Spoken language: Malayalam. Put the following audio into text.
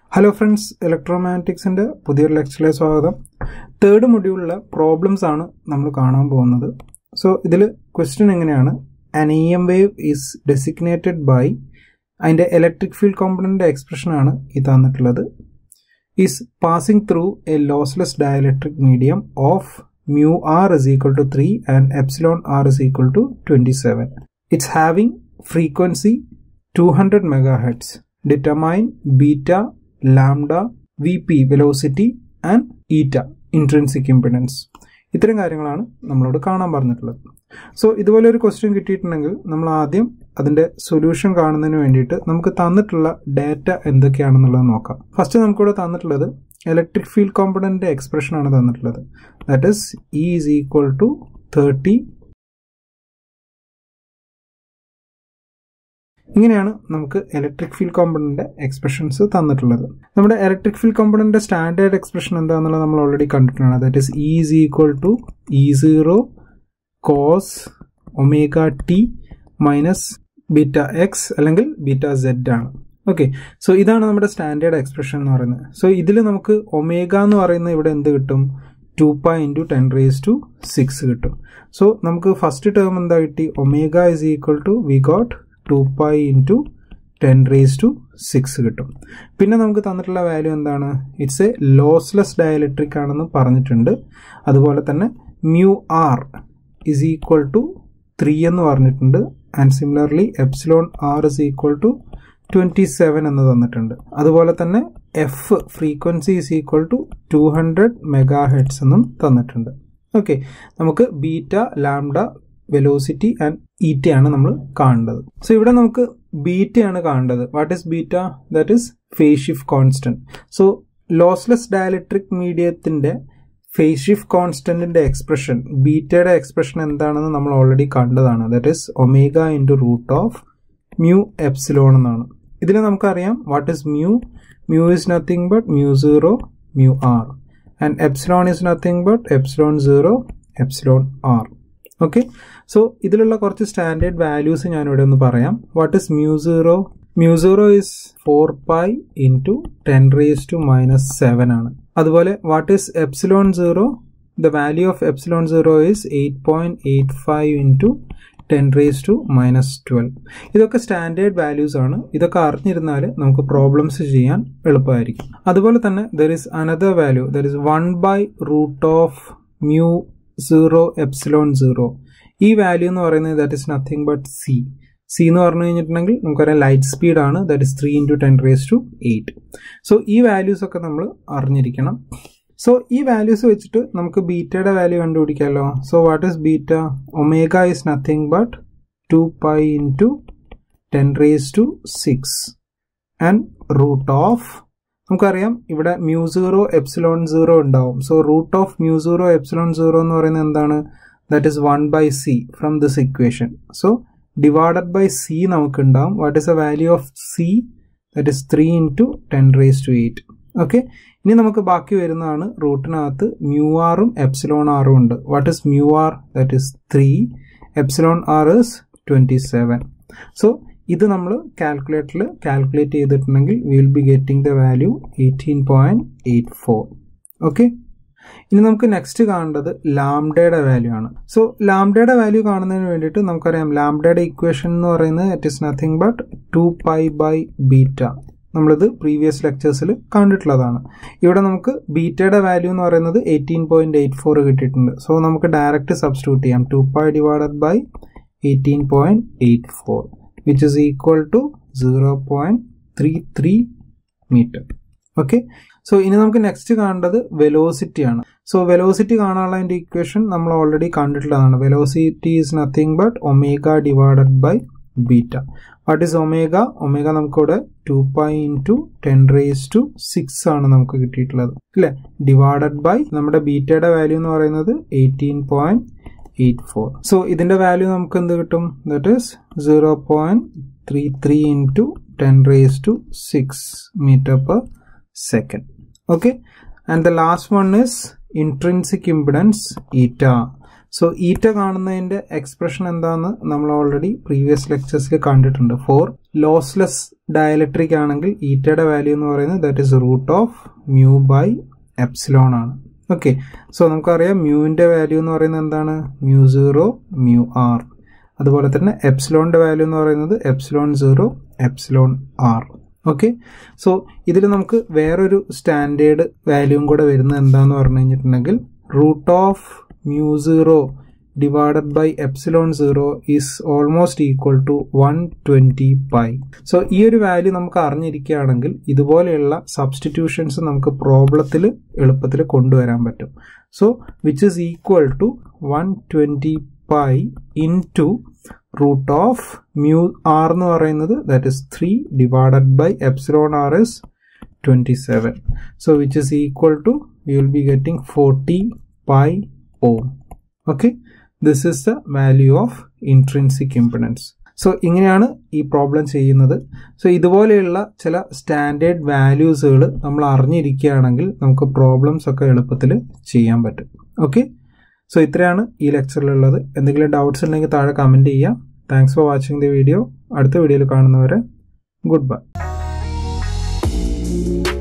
ഹലോ ഫ്രണ്ട്സ് ഇലക്ട്രോമാഗ്നറ്റിക്സിൻ്റെ പുതിയൊരു ലെക്ചറിലേക്ക് സ്വാഗതം തേർഡ് മൊഡ്യൂളിലെ പ്രോബ്ലംസ് ആണ് നമ്മൾ കാണാൻ പോകുന്നത് സോ ഇതിൽ ക്വസ്റ്റ്യൻ എങ്ങനെയാണ് an E M wave is designated by അതിൻ്റെ ഇലക്ട്രിക് ഫീൽഡ് കോമ്പണൻ്റെ എക്സ്പ്രഷനാണ് ഈ തന്നിട്ടുള്ളത് is passing through a lossless dielectric medium of mu r is equal to 3 and epsilon r is equal to 27. It's having frequency 200 megahertz. Determine beta, lambda, vp velocity and eta intrinsic impedance. ഇത്തരം കാര്യങ്ങളാണ് നമ്മളോട് കാണാൻ പറഞ്ഞിട്ടുള്ളത് സോ ഇതുപോലെ ഒരു ക്വസ്റ്റ്യൻ കിട്ടിയിട്ടുണ്ടെങ്കിൽ നമ്മൾ ആദ്യം അതിന്റെ സൊല്യൂഷൻ കാണുന്നതിന് വേണ്ടിയിട്ട് നമുക്ക് തന്നിട്ടുള്ള ഡാറ്റ എന്തൊക്കെയാണെന്നുള്ളത് നോക്കാം ഫസ്റ്റ് നമുക്കിവിടെ തന്നിട്ടുള്ളത് ഇലക്ട്രിക് ഫീൽഡ് കോമ്പണന്റിന്റെ എക്സ്പ്രഷൻ ആണ് തന്നിട്ടുള്ളത് that is E is equal to thirty ഇങ്ങനെയാണ് നമുക്ക് ഇലക്ട്രിക് ഫീൽഡ് കോമ്പണന്റിന്റെ എക്സ്പ്രഷൻസ് തന്നിട്ടുള്ളത് നമ്മുടെ ഇലക്ട്രിക് ഫീൽഡ് കോമ്പണന്റിന്റെ സ്റ്റാൻഡേർഡ് എക്സ്പ്രഷൻ എന്താണെന്നുള്ളത് നമ്മൾ ഓൾറെഡി കണ്ടിട്ടുണ്ട് that is E is equal to E zero cos omega t minus beta x അല്ലെങ്കിൽ ബീറ്റ സെഡ് ആണ് ഓക്കെ സോ ഇതാണ് നമ്മുടെ സ്റ്റാൻഡേർഡ് എക്സ്പ്രഷൻ എന്ന് പറയുന്നത് സോ ഇതിൽ നമുക്ക് ഒമേഗ എന്ന് പറയുന്ന ഇവിടെ എന്ത് കിട്ടും two pi into ten raise to six കിട്ടും സോ നമുക്ക് ഫസ്റ്റ് ടേം എന്താ കിട്ടി omega is equal to we got two pi into ten raise to six കിട്ടും പിന്നെ നമുക്ക് തന്നിട്ടുള്ള വാല്യൂ എന്താണ് ഇറ്റ്സ് എ ലോസ്ലെസ് ഡയലക്ട്രിക് ആണെന്ന് പറഞ്ഞിട്ടുണ്ട് അതുപോലെ തന്നെ mu r is equal to three എന്ന് പറഞ്ഞിട്ടുണ്ട് and similarly epsilon r is equal to twenty seven എന്ന് തന്നിട്ടുണ്ട് അതുപോലെ തന്നെ F frequency is equal to two hundred mega hertz എന്നും തന്നിട്ടുണ്ട് ഓക്കെ നമുക്ക് ബീറ്റ ലാംഡ വെലോസിറ്റി ആൻഡ് ഈറ്റയാണ് നമ്മൾ കാണേണ്ടത് സോ ഇവിടെ നമുക്ക് ബീറ്റയാണ് കാണേണ്ടത് what is beta that is phase shift constant so lossless dielectric മീഡിയത്തിന്റെ ഫേസ് ഷിഫ്റ്റ് കോൺസ്റ്റന്റിന്റെ എക്സ്പ്രഷൻ ബീറ്റയുടെ എക്സ്പ്രഷൻ എന്താണെന്ന് നമ്മൾ ഓൾറെഡി കണ്ടതാണ് that is omega into root of mu epsilon എന്നാണ് ഇതിൽ നമുക്കറിയാം what is mu mu is nothing but mu zero mu r and epsilon is nothing but epsilon zero epsilon r okay so ഇതിലുള്ള കുറച്ച് സ്റ്റാൻഡേർഡ് വാല്യൂസ് ഞാൻ ഇവിടെ ഒന്ന് പറയാം what is mu zero mu zero is four pi into ten raise to minus seven ആണ് അതുപോലെ what is epsilon zero the value of epsilon zero is eight point eight five into ten raise to minus twelve ഇതൊക്കെ സ്റ്റാൻഡേർഡ് വാല്യൂസ് ആണ് ഇതൊക്കെ അറിഞ്ഞിരുന്നാൽ നമുക്ക് പ്രോബ്ലംസ് ചെയ്യാൻ എളുപ്പമായിരിക്കും അതുപോലെ തന്നെ there is another value there is one by root of mu zero epsilon zero ഈ വാല്യൂ എന്ന് പറയുന്നത് that is nothing but C C എന്ന് പറഞ്ഞു കഴിഞ്ഞിട്ടുണ്ടെങ്കിൽ നമുക്കറിയാം ലൈറ്റ് സ്പീഡ് ആണ് that is three into ten raise to eight so ഈ വാല്യൂസ് ഒക്കെ നമ്മൾ അറിഞ്ഞിരിക്കണം സോ ഈ വാല്യൂസ് വെച്ചിട്ട് നമുക്ക് ബീറ്റയുടെ വാല്യൂ കണ്ടുപിടിക്കാമല്ലോ so what is beta omega is nothing but two pi into ten raise to six and root of നമുക്കറിയാം ഇവിടെ മ്യൂ സീറോ എപ്സിലോൺ സീറോ ഉണ്ടാവും so root of mu zero epsilon zero എന്ന് പറയുന്നത് എന്താണ് that is one by C from this equation so divided by C നമുക്ക് ഉണ്ടാവും what is a value of C that is three into ten raise to eight okay ഇനി നമുക്ക് ബാക്കി വരുന്നതാണ് റൂട്ടിനകത്ത് മ്യൂ ആറും എപ്സിലോൺ ആറും ഉണ്ട് what is mu r that is three epsilon r is twenty seven so ഇത് നമ്മൾ കാൽക്കുലേറ്ററിൽ കാൽക്കുലേറ്റ് ചെയ്തിട്ടുണ്ടെങ്കിൽ will be getting the value eighteen point eight four okay ഇനി നമുക്ക് നെക്സ്റ്റ് കാണേണ്ടത് ലാംഡയുടെ വാല്യൂ ആണ് സോ ലാംഡയുടെ വാല്യൂ കാണുന്നതിന് വേണ്ടിയിട്ട് നമുക്കറിയാം ലാംഡയുടെ ഇക്വേഷൻ എന്ന് പറയുന്നത് it is nothing but two pi by beta നമ്മളിത് പ്രീവിയസ് ലെക്ചേഴ്സിൽ കണ്ടിട്ടുള്ളതാണ് ഇവിടെ നമുക്ക് ബീറ്റയുടെ വാല്യൂ എന്ന് പറയുന്നത് എയ്റ്റീൻ പോയിന്റ് എയ്റ്റ് ഫോർ കിട്ടിയിട്ടുണ്ട് സോ നമുക്ക് ഡയറക്റ്റ് സബ്സ്റ്റിറ്റ്യൂട്ട് ചെയ്യാം two pi divided by eighteen point eight four which is equal to zero point three three meter okay so ഇനി നമുക്ക് നെക്സ്റ്റ് കാണേണ്ടത് വെലോസിറ്റി ആണ് സോ വെലോസിറ്റി കാണാനുള്ള അതിന്റെ ഇക്വേഷൻ നമ്മൾ ഓൾറെഡി കണ്ടിട്ടുള്ളതാണ് velocity is nothing but omega divided by beta what is omega omega നമുക്കിവിടെ two pi into ten raise to six ആണ് നമുക്ക് കിട്ടിയിട്ടുള്ളത് അല്ലെ ഡിവൈഡഡ് ബൈ നമ്മുടെ ബീറ്റയുടെ വാല്യൂ എന്ന് പറയുന്നത് eighteen point eight four so ഇതിന്റെ വാല്യൂ നമുക്ക് എന്ത് കിട്ടും that is zero point three three into ten raise to six meter per second okay and the last one is intrinsic impedance eta so eta കാണുന്നതിന്റെ എക്സ്പ്രഷൻ എന്താന്ന് നമ്മൾ ഓൾറെഡി പ്രീവിയസ് ലെക്ചേഴ്സിൽ കണ്ടിട്ടുണ്ട് ഫോർ ലോസ്ലെസ് ഡയലക്ട്രിക് ആണെങ്കിൽ ഈറ്റയുടെ വാല്യൂ എന്ന് പറയുന്നത് that is root of mu by epsilon ആണ് ഓക്കെ സോ നമുക്കറിയാം മ്യൂവിന്റെ വാല്യൂ എന്ന് പറയുന്നത് എന്താണ് മ്യൂ സീറോ മ്യൂ ആർ അതുപോലെ തന്നെ എപ്സിലോണിന്റെ വാല്യൂ എന്ന് പറയുന്നത് epsilon zero epsilon r okay so ഇതിൽ നമുക്ക് വേറൊരു സ്റ്റാൻഡേർഡ് വാല്യൂവും കൂടെ വരുന്നത് എന്താന്ന് പറഞ്ഞു കഴിഞ്ഞിട്ടുണ്ടെങ്കിൽ root of mu zero divided by epsilon zero is almost equal to one twenty pi so ഈ ഒരു വാല്യൂ നമുക്ക് അറിഞ്ഞിരിക്കുകയാണെങ്കിൽ ഇതുപോലെയുള്ള സബ്സ്റ്റിറ്റ്യൂഷൻസ് നമുക്ക് പ്രോബ്ലത്തിൽ എളുപ്പത്തിൽ കൊണ്ടുവരാൻ പറ്റും so which is equal to one twenty pi in two root of mu r എന്ന് പറയുന്നത് that is three divided by epsilon r is twenty seven so which is equal to you will be getting forty pi ohm okay this is the value of intrinsic impedance so ഇങ്ങനെയാണ് ഈ പ്രോബ്ലം ചെയ്യുന്നത് സോ ഇതുപോലെയുള്ള ചില സ്റ്റാൻഡേർഡ് വാല്യൂസുകൾ നമ്മൾ അറിഞ്ഞിരിക്കുകയാണെങ്കിൽ നമുക്ക് പ്രോബ്ലംസ് ഒക്കെ എളുപ്പത്തിൽ ചെയ്യാൻ പറ്റും ഓക്കെ സോ ഇത്രയാണ് ഈ ലെക്ചറിലുള്ളത് എന്തെങ്കിലും ഡൗട്ട്സ് ഉണ്ടെങ്കിൽ താഴെ കമൻറ്റ് ചെയ്യാം thanks for watching the video അടുത്ത വീഡിയോയിൽ കാണുന്നവരെ ഗുഡ് ബൈ